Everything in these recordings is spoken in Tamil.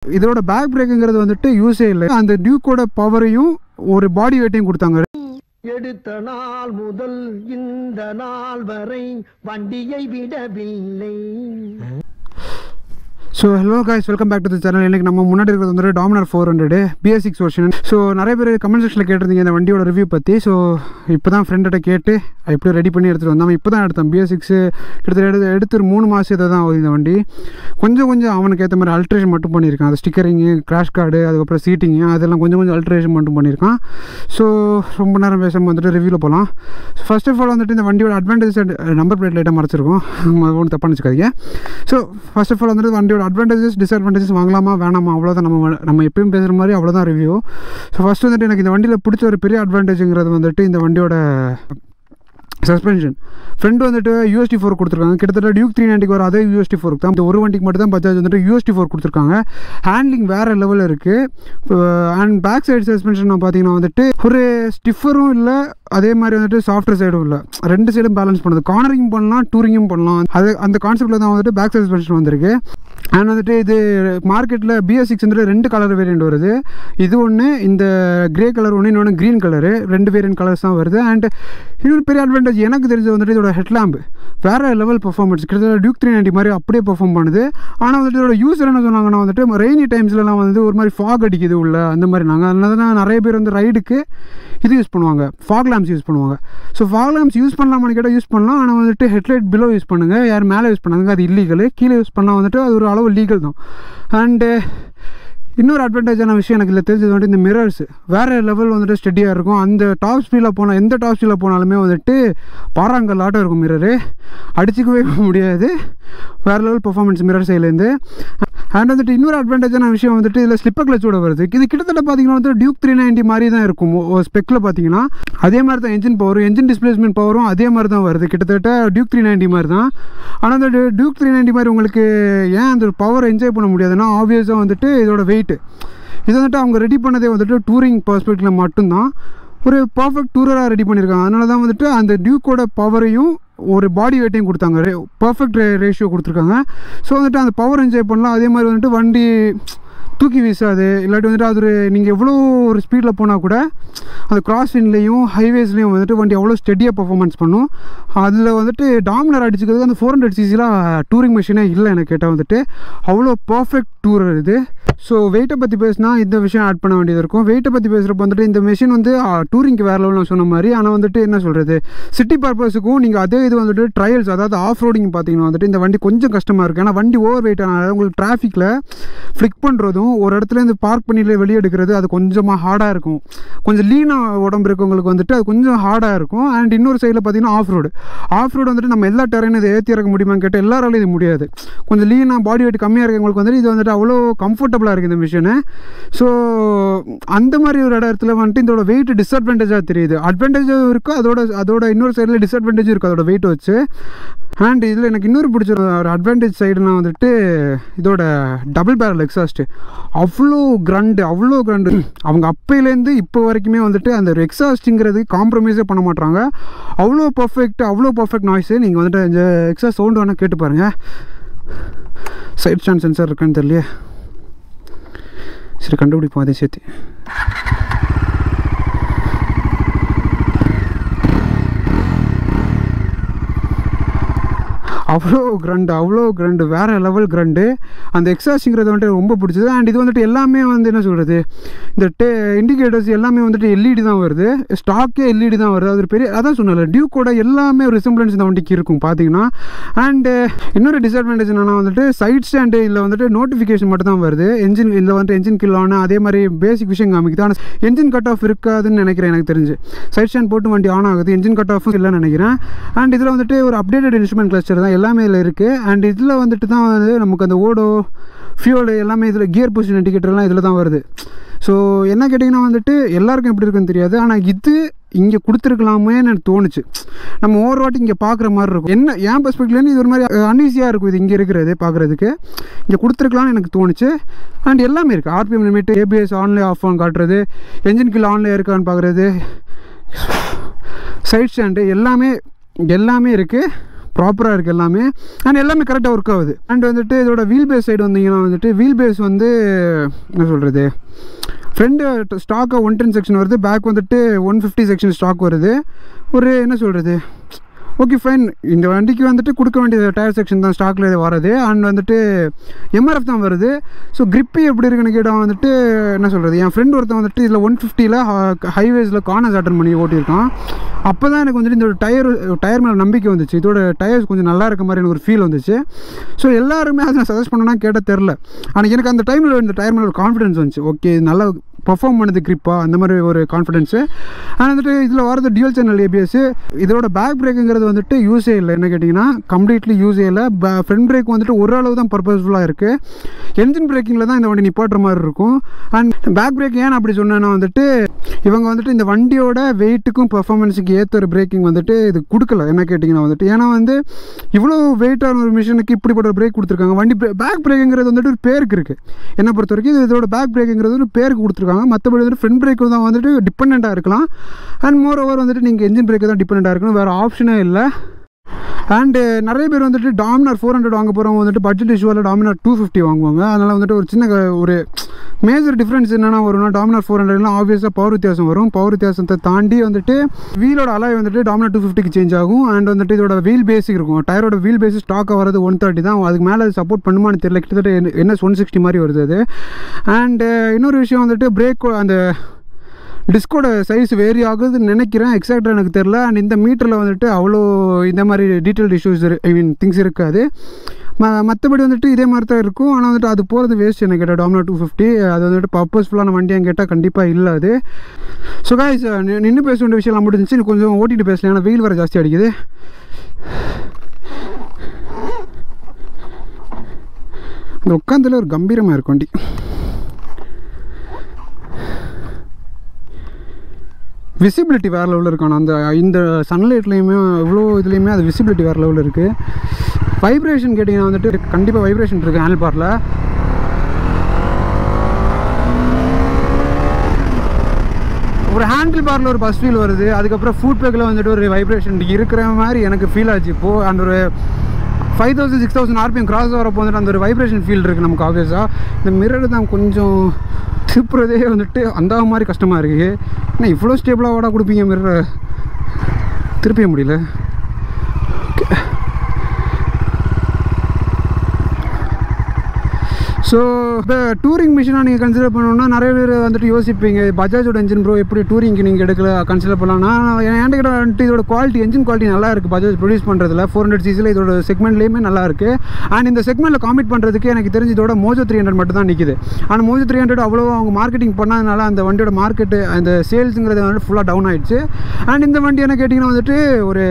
இதோட பேக் பிரேக்குங்கிறது வந்துட்டு யூஸே இல்லை அந்த டியூக்கோட பவரையும் ஒரு பாடி வெயிட்டையும் கொடுத்தாங்க எடுத்த நாள் முதல் இந்த நாள் வரை வண்டியை விடவில்லை so hello guys welcome back to the channel எனக்கு நம்ம முன்னாடி இருக்கிறது வந்து Dominar four hundred BS six version so நிறைய பேர் கமெண்ட் செக்ஷனில் கேட்டிருந்தீங்க இந்த வண்டியோட ரிவ்யூ பற்றி ஸோ இப்போ தான் ஃப்ரெண்ட்ட கேட்டு எப்படி ரெடி பண்ணி எடுத்துகிட்டு வந்தோம் இப்போ தான் எடுத்தோம் பிஎஸ் சிக்ஸு கிட்டத்தட்ட எடுத்து எடுத்து ஒரு மூணு மாதத்தை தான் ஆகுது இந்த வண்டி கொஞ்சம் கொஞ்சம் அவனுக்கு ஏற்ற மாதிரி அல்ட்ரேஷன் மட்டும் பண்ணியிருக்கான் அது ஸ்டிக்கரிங்கு கிராஷ் கார்டு அதுக்கப்புறம் சீட்டிங்கு அதெல்லாம் கொஞ்சம் கொஞ்சம் அல்ட்ரேஷன் மட்டும் பண்ணியிருக்கான் ஸோ ரொம்ப நேரம் பேசாமல் வந்துட்டு ரிவ்யூவில் போகலாம் ஃபர்ஸ்ட் ஆஃப் ஆல் வந்துட்டு இந்த வண்டியோட அட்வான்டேஜ் நம்பர் பிளேட் லைட்டாக மறைச்சிருக்கோம் ஒன்றும் தப்பாக நினச்சிக்காதீங்க ஸோ ஃபர்ஸ்ட் ஆஃப் ஆல் வந்துட்டு வண்டியோட அட்வான்டேஜஸ் டிஸ்அட்வான்டேஜஸ் வாங்கலாமா வேணாமா அவ்வளோதான் நம்ம நம்ம எப்பயும் பேசுகிற மாதிரி அவ்வளோதான் ரிவ்யூ ஸோ ஃபஸ்ட் வந்துட்டு எனக்கு இந்த வண்டியில் பிடிச்ச ஒரு பெரிய அட்வான்டேஜுங்கிறது வந்துட்டு இந்த வண்டியோட சஸ்பென்ஷன் ஃப்ரெண்ட் வந்துட்டு யூஎஸ்டி ஃபோர் கொடுத்துருக்காங்க கிட்டத்தட்ட டியூக் த்ரீ நைன்ட்டிக்கு வர அதே யூஎஸ்டி ஃபோருக்கு தான் இந்த ஒரு வண்டிக்கு மட்டும் தான் பஜாஜ் வந்துட்டு யூஎஸ்டி ஃபோர் கொடுத்துருக்காங்க ஹேண்ட்லிங் வேறு லெவலில் இருக்குது அண்ட் பேக் சைடு சஸ்பென்ஷன் பார்த்தீங்கன்னா வந்துட்டு ஒரு ஸ்டிஃபரும் இல்லை அதே மாதிரி வந்துட்டு சாஃப்ட்வேர் சைடும் இல்லை ரெண்டு சைடும் பேலன்ஸ் பண்ணுது கார்னரிங் பண்ணலாம் டூரிங்கும் பண்ணலாம் அது அந்த கான்செப்ட்டில் தான் வந்துட்டு பேக் சஸ்பென்ஷன் வந்திருக்கு அண்ட் வந்துட்டு இது மார்க்கெட்டில் பிஎஸ் சிக்ஸ் வந்துட்டு ரெண்டு கலர் வேரியண்ட் வருது இது ஒன்று இந்த கிரே கலர் ஒன்று இன்னொன்று க்ரீன் கலரு ரெண்டு வேரியன்ட் கலர்ஸ் தான் வருது அண்ட் இன்னொரு பெரிய அட்வான்டேஜ் எனக்கு தெரிஞ்சது வந்துட்டு இதோட ஹெட்லாம்ப் வேறு லெவல் பர்ஃபார்மன்ஸ் கிட்டத்தட்ட டியூக் த்ரீ நைன்ட்டி மாதிரி அப்படியே பர்ஃபார்ம் பண்ணுது ஆனால் வந்துட்டு இதோட யூஸர் என்ன சொன்னாங்கன்னா வந்துட்டு ரெய்னி டைம்ஸ்லலாம் வந்து ஒரு மாதிரி ஃபாக் அடிக்குது உள்ள அந்த மாதிரி நாங்கள் அதனால தான் நிறைய பேர் வந்து ரைடுக்கு இது யூஸ் பண்ணுவாங்க ஃபாக் லேம்ப்ஸ் யூஸ் பண்ணுவாங்க ஸோ ஃபாக் லேம்ப்ஸ் யூஸ் பண்ணலாமான்னு கேட்டால் யூஸ் பண்ணலாம் ஆனால் வந்துட்டு ஹெட்லைட் பிலோ யூஸ் பண்ணுங்கள் யார் மேலே யூஸ் பண்ணாங்க அது இல்லீகல் கீழே யூஸ் பண்ணால் வந்துட்டு அது ஒரு அளவு லீகல் தான் அண்டு இன்னொரு அட்வான்டேஜான விஷயம் எனக்கு இதில் தெரிஞ்சது வந்துட்டு இந்த மிரர்ஸ் வேறு லெவல் வந்துட்டு ஸ்டெடியாக இருக்கும் அந்த டாப் ஸ்பீடில் போனால் எந்த டாப் ஸ்பீடில் போனாலுமே வந்துட்டு பாறாங்கல் ஆட்டம் இருக்கும் மிரரு அடிச்சுக்கவே முடியாது வேறு லெவல் பர்ஃபார்மன்ஸ் மிரர் சைட்லேருந்து அண்ட் வந்துட்டு இன்னொரு அட்வான்டேஜான விஷயம் வந்துட்டு இதில் ஸ்லிப்பர் கிளச்சோட வருது இது கிட்டத்தட்ட பார்த்தீங்கன்னா வந்து டியூக் த்ரீ நைன்ட்டி மாதிரி தான் இருக்கும் ஸ்பெக்கில் பார்த்தீங்கன்னா அதே மாதிரி தான் என்ஜின் பவரும் என்ஜின் டிஸ்பிளேஸ்மெண்ட் பவரும் அதே மாதிரி தான் வருது கிட்டத்தட்ட டியூக் த்ரீ நைன்ட்டி மாதிரி தான் ஆனால் அந்த டியூக் த்ரீ நைன்ட்டி மாதிரி உங்களுக்கு ஏன் அந்த பவர் என்ஜாய் பண்ண முடியாதுன்னா ஆப்வியஸாக வந்துட்டு இதோட வெயிட் இது வந்துட்டு அவங்க ரெடி பண்ணதே வந்துட்டு டூரிங் பர்ஸ்பெக்டில் மட்டும்தான் ஒரு பர்ஃபெக்ட் டூரராக ரெடி பண்ணியிருக்காங்க அதனால தான் வந்துட்டு அந்த டியூக்கோட பவரையும் ஒரு பாடி வெயிட்டையும் கொடுத்தாங்க ரே பர்ஃபெக்ட் ரே ரேஷியோ கொடுத்துருக்காங்க ஸோ வந்துட்டு அந்த பவர் என்ஜாய் பண்ணலாம் அதே மாதிரி வந்துட்டு வண்டி தூக்கி வீசாது இல்லாட்டி வந்துட்டு அது ஒரு நீங்கள் எவ்வளோ ஒரு ஸ்பீடில் போனால் கூட அந்த கிராஸ்வின்லேயும் ஹைவேஸ்லேயும் வந்துட்டு வண்டி அவ்வளோ ஸ்டெடியாக பர்ஃபார்மன்ஸ் பண்ணும் அதில் வந்துட்டு டாமினர் அடிச்சுக்கிறதுக்கு அந்த ஃபோர் ஹண்ட்ரட் சிசிலாம் டூரிங் மிஷினே இல்லை எனக்கு கேட்டால் வந்துட்டு அவ்வளோ பர்ஃபெக்ட் டூரர் இது ஸோ வெயிட்டை பற்றி பேசினா இந்த விஷயம் ஆட் பண்ண வேண்டியது இருக்கும் வெயிட்டை பற்றி பேசுகிறப்ப வந்துட்டு இந்த மிஷின் வந்து டூரிங்க்கு வேறு லெவலில் சொன்ன மாதிரி ஆனால் வந்துட்டு என்ன சொல்கிறது சிட்டி பர்பஸுக்கும் நீங்கள் அதே இது வந்துட்டு ட்ரையல்ஸ் அதாவது ஆஃப் ரோடிங் பார்த்தீங்கன்னா வந்துட்டு இந்த வண்டி கொஞ்சம் கஷ்டமாக இருக்குது ஏன்னா வண்டி ஓவர் வெயிட் ஆனால் உங்களுக்கு டிராஃபிக்கில் ஃப்ளிக் பண்ணுறதும் ஒரு இடத்துலேருந்து பார்க் பண்ணிட்டு வெளியே எடுக்கிறது அது கொஞ்சமாக ஹார்டாக இருக்கும் கொஞ்சம் லீனாக உடம்பு இருக்கவங்களுக்கு வந்துட்டு அது கொஞ்சம் ஹார்டாக இருக்கும் அண்ட் இன்னொரு சைடில் பார்த்தீங்கன்னா ஆஃப் ரோடு ஆஃப் ரோடு வந்துட்டு நம்ம எல்லா டெரைனும் இதை ஏற்றி இறக்க முடியுமான்னு கேட்டால் எல்லாராலையும் இது முடியாது கொஞ்சம் லீனாக பாடி வெயிட் கம்மியாக இருக்கவங்களுக்கு வந்துட்டு இது வந்துட்டு அவ்வளோ கம்ஃபர்டபுளாக இருக்குது இந்த மிஷினு ஸோ அந்த மாதிரி ஒரு இடத்துல வந்துட்டு இதோட வெயிட் டிஸ்அட்வான்டேஜாக தெரியுது அட்வான்டேஜும் இருக்குது அதோட அதோட இன்னொரு சைடில் டிஸ்அட்வான்டேஜும் இருக்குது அதோட வெயிட் வச்சு அண்ட் இதில் எனக்கு இன்னொரு பிடிச்ச ஒரு அட்வான்டேஜ் சைடுனா வந்துட்டு இதோட டபுள் பேரல் எக்ஸாஸ்ட்டு அவ்வளோ கிரண்டு அவ்வளோ கிரண்டு அவங்க அப்பையிலேருந்து இப்போ வரைக்குமே வந்துட்டு அந்த ஒரு எக்ஸாஸ்ட்டுங்கிறது காம்ப்ரமைஸே பண்ண மாட்டாங்க அவ்வளோ பர்ஃபெக்ட் அவ்வளோ பர்ஃபெக்ட் நாய்ஸு நீங்கள் வந்துட்டு இந்த எக்ஸாஸ்ட் சவுண்டு வேணால் கேட்டு பாருங்கள் சைட் ஸ்டாண்ட் சென்சார் இருக்கான்னு தெரியலையே சரி கண்டுபிடிப்போம் அதே சேர்த்து அவ்வளோ கிரண்டு அவ்வளோ கிரண்டு வேறு லெவல் கிரண்டு அந்த எக்ஸாஸ்ங்கிறது வந்துட்டு ரொம்ப பிடிச்சது அண்ட் இது வந்துட்டு எல்லாமே வந்து என்ன சொல்கிறது இந்த டே இண்டிகேட்டர்ஸ் எல்லாமே வந்துட்டு எல்இடி தான் வருது ஸ்டாக்கே எல்இடி தான் வருது அது ஒரு பெரிய அதான் சொன்னல டியூக்கோட எல்லாமே ஒரு ரிசம்பிளன்ஸ் இந்த வண்டிக்கு இருக்கும் பார்த்தீங்கன்னா அண்டு இன்னொரு டிஸ்அட்வான்டேஜ் என்னென்னா வந்துட்டு சைட் ஸ்டாண்டு இதில் வந்துட்டு நோட்டிஃபிகேஷன் மட்டும் தான் வருது என்ஜின் இதில் வந்துட்டு என்ஜின் கில் ஆன் அதே மாதிரி பேசிக் விஷயம் காமிக்குது ஆனால் என்ஜின் கட் ஆஃப் இருக்காதுன்னு நினைக்கிறேன் எனக்கு தெரிஞ்சு சைட் ஸ்டாண்ட் போட்டு வண்டி ஆன் ஆகுது என்ஜின் கட் ஆஃப் இல்லைன்னு நினைக்கிறேன் அண்ட் இதில் வந்துட்டு ஒரு அப்டேட்டட் இன்ஸ்ட்ருமெண்ட் கிளஸ்டர் தான் எல்லாமே இதில் இருக்குது அண்ட் இதில் வந்துட்டு தான் வந்து நமக்கு அந்த ஓடோ ஃபியூல் எல்லாமே இதில் கியர் பொசிஷன் இண்டிகேட்டர்லாம் இதில் தான் வருது ஸோ என்ன கேட்டிங்கன்னா வந்துட்டு எல்லாருக்கும் எப்படி இருக்குன்னு தெரியாது ஆனால் இது இங்கே கொடுத்துருக்கலாமேன்னு எனக்கு தோணுச்சு நம்ம ஒவ்வொரு வாட்டி இங்கே பார்க்குற மாதிரி இருக்கும் என்ன என் பெர்ஸ்பெக்ட்லேருந்து இது ஒரு மாதிரி அன்ஈஸியாக இருக்கும் இது இங்கே இருக்கிறது பார்க்குறதுக்கு இங்கே கொடுத்துருக்கலாம்னு எனக்கு தோணுச்சு அண்ட் எல்லாமே இருக்குது RPM limit ABS online off on காட்டுறது என்ஜின் கில் ஆன்லைன் இருக்கான்னு பார்க்குறது சைட் ஸ்டாண்டு எல்லாமே எல்லாமே இருக்குது ப்ராப்பராக இருக்குது எல்லாமே அண்ட் எல்லாமே கரெக்டாக ஒர்க் ஆகுது அண்ட் வந்துட்டு இதோட வீல் பேஸ் சைடு வந்தீங்கன்னா வந்துட்டு வீல் பேஸ் வந்து என்ன சொல்கிறது ஃப்ரண்ட் ஸ்டாக்காக ஒன் டென் செக்ஷன் வருது பேக் வந்துட்டு ஒன் ஃபிஃப்டி செக்ஷன் ஸ்டாக் வருது ஒரு என்ன சொல்கிறது ஓகே ஃபைன் இந்த வண்டிக்கு வந்துட்டு கொடுக்க வேண்டிய டயர் செக்ஷன் தான் ஸ்டாக்கில் வரது அண்ட் வந்துட்டு எம்ஆர்எஃப் தான் வருது ஸோ grip எப்படி இருக்குன்னு கேட்டால் வந்துட்டு என்ன சொல்கிறது என் ஃப்ரெண்ட் ஒருத்தன் வந்துட்டு இதில் ஒன் ஃபிஃப்டியில் ஹைவேஸில் கார்னர்ஸ் அட்டன் பண்ணி ஓட்டியிருக்கான் அப்போ தான் எனக்கு வந்துட்டு இந்த டயர் டயர் மேலே நம்பிக்கை வந்துச்சு இதோட டயர்ஸ் கொஞ்சம் நல்லா இருக்க மாதிரி எனக்கு ஒரு ஃபீல் வந்துச்சு ஸோ எல்லாருமே அதை நான் சஜஸ்ட் பண்ணனா கேட்டால் தெரில ஆனால் எனக்கு அந்த டைமில் இந்த டயர் மேலே ஒரு கான்ஃபிடன்ஸ் வந்துச்சு ஓகே இது நல்லா பர்ஃபார்ம் பண்ணுது grip-ஆ அந்த மாதிரி ஒரு கான்ஃபிடென்ஸு ஆனால் வந்துட்டு இதில் வரது டியூல் சேனல் ஏபிஎஸ் இதோட பேக் பிரேக்குங்கிறது வந்துட்டு யூஸே இல்லை என்ன கேட்டிங்கன்னா கம்ப்ளீட்லி யூஸே இல்லை ஃப்ரண்ட் பிரேக் வந்துட்டு ஓரளவு தான் பர்பஸ்ஃபுல்லாக இருக்குது என்ஜின் பிரேக்கிங்கில் தான் இந்த வண்டி நிப்பாட்டுற மாதிரி இருக்கும் அண்ட் பேக் பிரேக் ஏன் அப்படி சொன்னேன்னா வந்துட்டு இவங்க வந்துட்டு இந்த வண்டியோட வெயிட்டுக்கும் பர்ஃபார்மன்ஸுக்கு ஏற்ற ஒரு பிரேக்கிங் வந்துட்டு இது கொடுக்கல என்ன கேட்டிங்கன்னா வந்துட்டு ஏன்னா வந்து இவ்வளோ வெயிட்டான ஒரு மிஷினுக்கு இப்படிப்பட்ட ஒரு பிரேக் கொடுத்துருக்காங்க வண்டி பேக் பிரேக்குங்கிறது வந்துட்டு ஒரு பேருக்கு இருக்குது என்னை பொறுத்த வரைக்கும் இது இதோட பேக் பிரேக்குங்கிறது ஒரு பேருக்கு கொடுத்துருக்காங்க மற்றபடி வந்துட்டு ஃப்ரண்ட் பிரேக்கு தான் வந்துட்டு டிபெண்ட்டாக இருக்கலாம் அண்ட் மோர் ஓவர் வந்துட்டு நீங்கள் என்ஜின் பிரேக்கு தான் டிபெண்ட்டாக இருக்கணும் வேறு ஆப்ஷனே இல்லை அண்டு நிறைய பேர் வந்துட்டு டாமினார் ஃபோர் ஹண்ட்ரட் வாங்க போகிறவங்க வந்துட்டு பட்ஜெட் இஷ்யூவில் டாமினார் டூ ஃபிஃப்டி வாங்குவாங்க அதனால் வந்துட்டு ஒரு சின்ன க- ஒரு மேஜர் டிஃப்ரென்ஸ் என்னென்னா வரும்னா டாமினார் ஃபோர் ஹண்ட்ரட்லாம் ஆப்வியஸாக பவர் வித்தியாசம் வரும் பவர் வித்தியாசத்தை தாண்டி வந்துட்டு வீலோட அலாய் வந்துட்டு டாமினார் டூ ஃபிஃப்டிக்கு சேஞ்ச் ஆகும் அண்ட் வந்துட்டு இதோட வீல் பேசிக் இருக்கும் டயரோட வீல் பேஸ் ஸ்டாக்காக வரது ஒன் தேர்ட்டி தான் அதுக்கு மேலே சப்போர்ட் பண்ணுமான்னு தெரியல கிட்டத்தட்ட என்ன ஒன் சிக்ஸ்டி மாதிரி வருது அது அண்டு இன்னொரு விஷயம் வந்துட்டு பிரேக் அந்த டிஸ்கோட சைஸ் வேரி ஆகுதுன்னு நினைக்கிறேன் எக்ஸாக்டாக எனக்கு தெரில அண்ட் இந்த மீட்டரில் வந்துட்டு அவ்வளோ இந்த மாதிரி detail issues I mean things இருக்காது ம மற்றபடி வந்துட்டு இதே மாதிரி தான் இருக்கும் ஆனால் வந்துட்டு அது போகிறது வேஸ்ட் எனக்கு கேட்டால் டாமினா டூ ஃபிஃப்டி அது வந்துட்டு பர்பஸ்ஃபுல்லான வண்டியான்னு கேட்டால் கண்டிப்பாக இல்லை அது ஸோ காய்ஸ் நின்று பேச வேண்டிய விஷயம்லாம் முடிஞ்சிச்சு இன்னும் கொஞ்சம் ஓட்டிட்டு பேசலாம் ஏன்னா வெயில் வர ஜாஸ்தி அடிக்குது இந்த உட்காந்துல ஒரு கம்பீரமாக இருக்கும் வண்டி விசிபிலிட்டி வேறு லெவலில் இருக்கான அந்த இந்த சன்லைட்லேயுமே இவ்வளோ இதுலேயுமே அது விசிபிலிட்டி வேறு லெவலில் இருக்குது வைப்ரேஷன் கேட்டிங்கன்னா வந்துட்டு கண்டிப்பாக வைப்ரேஷன் இருக்குது ஹேண்டில் பாரில் ஒரு ஹேண்டில் பாரில் ஒரு பஸ் ஃபீல் வருது அதுக்கப்புறம் ஃபுட் பேக்கில் வந்துட்டு ஒரு வைப்ரேஷன் இருக்கிற மாதிரி எனக்கு ஃபீல் ஆச்சு இப்போது அந்த ஒரு five thousand six thousand RPM cross வரப்போ வந்துட்டு அந்த ஒரு வைப்ரேஷன் ஃபீல் இருக்குது நமக்கு ஆப்வியஸாக இந்த மிரர் தான் கொஞ்சம் திருப்புறதே வந்துட்டு அந்த மாதிரி கஷ்டமாக இருக்குது ஏன்னா இவ்வளோ ஸ்டேபிளாக வாடா கொடுப்பீங்க மிரரை திருப்பிய முடியல ஸோ இப்போ டூரிங் மிஷினாக நீங்கள் கன்சிடர் பண்ணணும்னா நிறைய பேர் வந்துட்டு யோசிப்பீங்க பஜாஜோட என்ஜின் ப்ரோ எப்படி டூரிங்க்கு நீங்கள் எடுக்கல கன்சிடர் பண்ணலாம்னா என்கிட்ட கிட்ட வந்துட்டு இதோட குவாலிட்டி என்ஜின் குவாலிட்டி நல்லா இருக்குது பஜாஜ் ப்ரொடியூஸ் பண்ணுறதுல ஃபோர் ஹண்ட்ரட் சிசியில் இதோட செக்மெண்ட்லேயுமே நல்லா இருக்குது அண்ட் இந்த செக்மெண்ட்டில் காமிட் பண்ணுறதுக்கு எனக்கு தெரிஞ்சு இதோட மோஜோ த்ரீ ஹண்ட்ரட் மட்டும் தான் நிற்கிது ஆனால் மோஜோ த்ரீ ஹண்ட்ரட் அவ்வளோ அவங்க மார்க்கெட்டிங் பண்ணாதனால அந்த வண்டியோட மார்க்கெட்டு அந்த சேல்ஸுங்கிறது வந்துட்டு ஃபுல்லாக டவுன் ஆயிடுச்சு அண்ட் இந்த வண்டி என்ன கேட்டிங்கன்னா வந்துட்டு ஒரு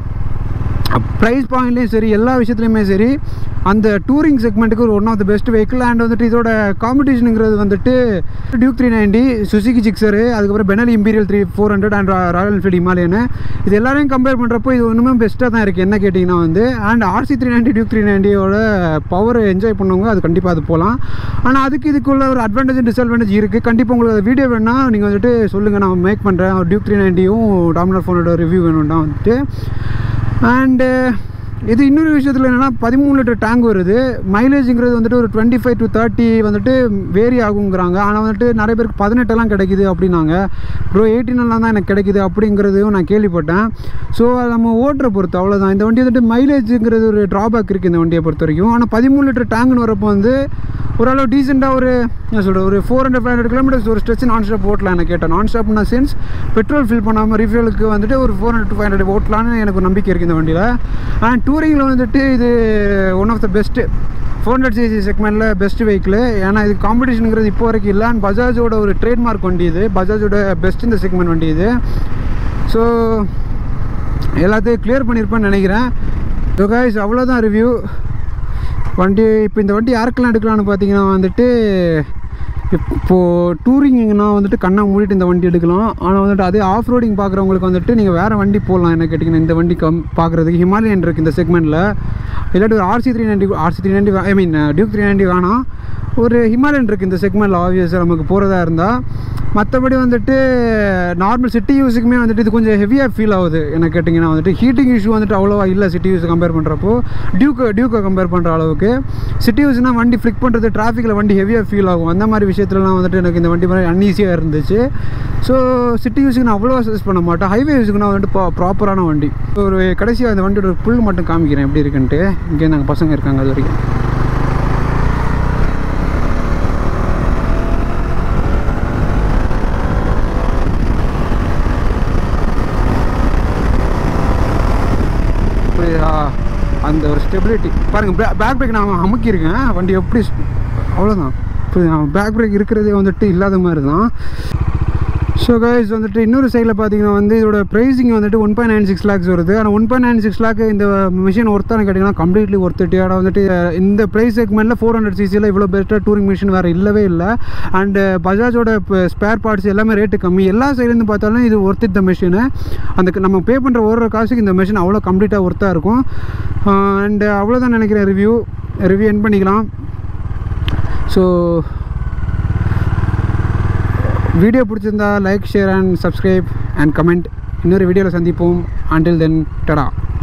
ப்ரைஸ் பாயிண்ட்லேயும் சரி எல்லா விஷயத்துலையுமே சரி அந்த டூரிங் செக்மெண்ட்டுக்கு ஒரு one of the best vehicle and வந்துட்டு இதோட காம்படிஷனுங்கிறது வந்துட்டு Duke three ninety Suzuki Gixxer அதுக்கப்புறம் Benelli Imperiale three four hundred and Royal Enfield Himalayan இது எல்லாரையும் கம்பேர் பண்ணுறப்போ இது ஒன்றுமே பெஸ்ட்டாக தான் இருக்குது என்ன கேட்டிங்கன்னா வந்து and RC three ninety Duke three நைன்டியோட பவர் என்ஜாய் பண்ணவங்க அது கண்டிப்பாக அது போகலாம் ஆனால் அதுக்கு இதுக்குள்ள ஒரு அட்வான்டேஜ் டிஸ்அட்வான்டேஜ் இருக்குது கண்டிப்பாக உங்களுக்கு வீடியோ வேணால் நீங்கள் வந்துட்டு சொல்லுங்கள் நான் மேக் பண்ணுறேன் டியூக் த்ரீ நைன்ட்டியும் டாமினர் ஃபோனோட ரிவ்யூ வேணும்னா வந்துட்டு அண்டு இது இன்னொரு விஷயத்தில் என்னென்னா பதிமூணு லிட்டர் டேங்க் வருது மைலேஜுங்கிறது வந்துட்டு ஒரு டுவெண்ட்டி ஃபைவ் டு தேர்ட்டி வந்துட்டு வேரி ஆகுங்கிறாங்க ஆனால் வந்துட்டு நிறைய பேருக்கு பதினெட்டெல்லாம் கிடைக்குது அப்படின்னாங்க ப்ரோ எயிட்டீனெல்லாம் தான் எனக்கு கிடைக்குது அப்படிங்கிறதையும் நான் கேள்விப்பட்டேன் ஸோ அதை நம்ம ஓட்டுற பொறுத்து அவ்வளோதான் இந்த வண்டி வந்துட்டு மைலேஜுங்கிறது ஒரு ட்ராபேக் இருக்குது இந்த வண்டியை பொறுத்த வரைக்கும் ஆனால் பதிமூணு லிட்டர் டேங்க்னு வரப்போ வந்து ஓரளவு டீசெண்டாக ஒரு என்ன சொல்கிறது ஒரு four hundred five hundred kilometres ஒரு ஸ்ட்ரெச் நான் ஸ்டாப் ஓட்டலாம் எனக்கு கேட்டேன் நான் ஸ்டாப்னா சென்ஸ் பெட்ரோல் ஃபில் பண்ணாமல் ரீஃபியூலுக்கு வந்துட்டு ஒரு ஃபோர் ஹண்ட்ரட் ஃபைவ் ஹண்ட்ரட் ஓட்டலான்னு எனக்கு ஒரு நம்பிக்கை இருக்குது இந்த வண்டியில் அண்ட் டூரிங்கில் வந்துட்டு இது one of the best four hundred CC செக்மெண்ட்டில் பெஸ்ட் வெஹிக்கிள் ஏன்னா இது காம்படிஷனுங்கிறது இப்போ வரைக்கும் இல்லை அண்ட் பஜாஜோட ஒரு ட்ரேட்மார்க் வண்டி இது பஜாஜோட பெஸ்ட் இந்த செக்மெண்ட் வண்டி இது ஸோ எல்லாத்தையும் கிளியர் பண்ணியிருப்பேன்னு நினைக்கிறேன் ஸோ கைஸ் அவ்வளோதான் ரிவ்யூ வண்டி இப்போ இந்த வண்டி யாருக்கெல்லாம் எடுக்கலாம்னு பார்த்தீங்கன்னா வந்துட்டு இப்போது டூரிங்னா வந்துட்டு கண்ணை மூடிட்டு இந்த வண்டி எடுக்கலாம் ஆனால் வந்துட்டு அதே ஆஃப் ரோடிங் பார்க்குறவங்களுக்கு வந்துட்டு நீங்கள் வேறு வண்டி போடலாம் என்ன கேட்டிங்கன்னா இந்த வண்டி கம் பார்க்குறதுக்கு ஹிமாலயன் இருக்குது இந்த செக்மெண்ட்டில் இல்லாட்டி ஒரு RC three ninety RC three ninety I mean Duke three ninety வேணாம் ஒரு ஹிமாலயன் இருக்குது இந்த செக்மெண்ட்டில் ஆப்வியஸாக நமக்கு போகிறதா இருந்தால் மற்றபடி வந்துட்டு நார்மல் சிட்டி யூஸுக்குமே வந்துட்டு இது கொஞ்சம் ஹெவியாக ஃபீல் ஆகுது எனக்கு கேட்டிங்கன்னா வந்துட்டு ஹீட்டிங் இஷ்யூ வந்துட்டு அவ்வளோவா இல்லை சிட்டி யூஸ் கம்பேர் பண்ணுறப்போ டியூக்கு டியூக்கை கம்பேர் பண்ணுற அளவுக்கு சிட்டி யூஸ்னால் வண்டி ஃப்ளிக் பண்ணுறது டிராஃபிக்கில் வண்டி ஹெவியாக ஃபீல் ஆகும் அந்த மாதிரி விஷயத்துலலாம் வந்துட்டு எனக்கு இந்த வண்டி மாதிரி அன்ஈஸியாக இருந்துச்சு ஸோ சிட்டி யூஸுக்கு நான் அவ்வளோ சஜஸ்ட் பண்ண மாட்டேன் ஹைவே யூஸுக்கு நான் வந்துட்டு ப்ராப்பரான வண்டி ஒரு கடைசியாக அந்த வண்டியோட புல் மட்டும் காமிக்கிறேன் எப்படி இருக்குன்ட்டு இங்கே நாங்கள் பசங்க இருக்காங்க அது வரைக்கும் புரியுதா அந்த ஒரு ஸ்டெபிலிட்டி பாருங்கள் பேக் பிரேக் நான் அமுக்கியிருக்கேன் வண்டி எப்படி ஸ்- அவ்வளோதான் புரியுதா பேக் பிரேக் இருக்கிறதே வந்துட்டு இல்லாத மாதிரி தான் ஸோ கைஸ் வந்துட்டு இன்னொரு சைடில் பார்த்தீங்கன்னா வந்து இதோட ப்ரைஸிங் வந்துட்டு one point nine six lakhs வருது ஆனால் one point nine six lakh இந்த மிஷின் ஒர்த்தானு கேட்டிங்கன்னா கம்ப்ளீட்லி ஒர்த்துட்டு ஆனால் வந்துட்டு அஹ், இந்த ப்ரைஸ் செக்மெண்ட்டில் ஃபோர் ஹண்ட்ரட் சிசியில் இவ்வளோ பெஸ்ட்டாக டூரிங் மிஷின் வேறு இல்லவே இல்லை அண்டு பஜாஜோட ஸ்பேர் பார்ட்ஸ் எல்லாமே ரேட்டு கம்மி எல்லா சைட்லேருந்து பார்த்தாலும் இது ஒர்த் த மிஷினு அந்த க- நம்ம பே பண்ணுற ஒரு காசுக்கு இந்த மிஷின் அவ்வளோ கம்ப்ளீட்டாக ஒர்த்தாக இருக்கும் அண்டு அவ்வளோதான் நினைக்கிறேன் ரிவ்யூ ரிவ்யூ என் பண்ணிக்கலாம் ஸோ வீடியோ பிடிச்சிருந்தா like share and subscribe and comment இன்னொரு வீடியோவில் சந்திப்போம் அண்டில் தென் டடா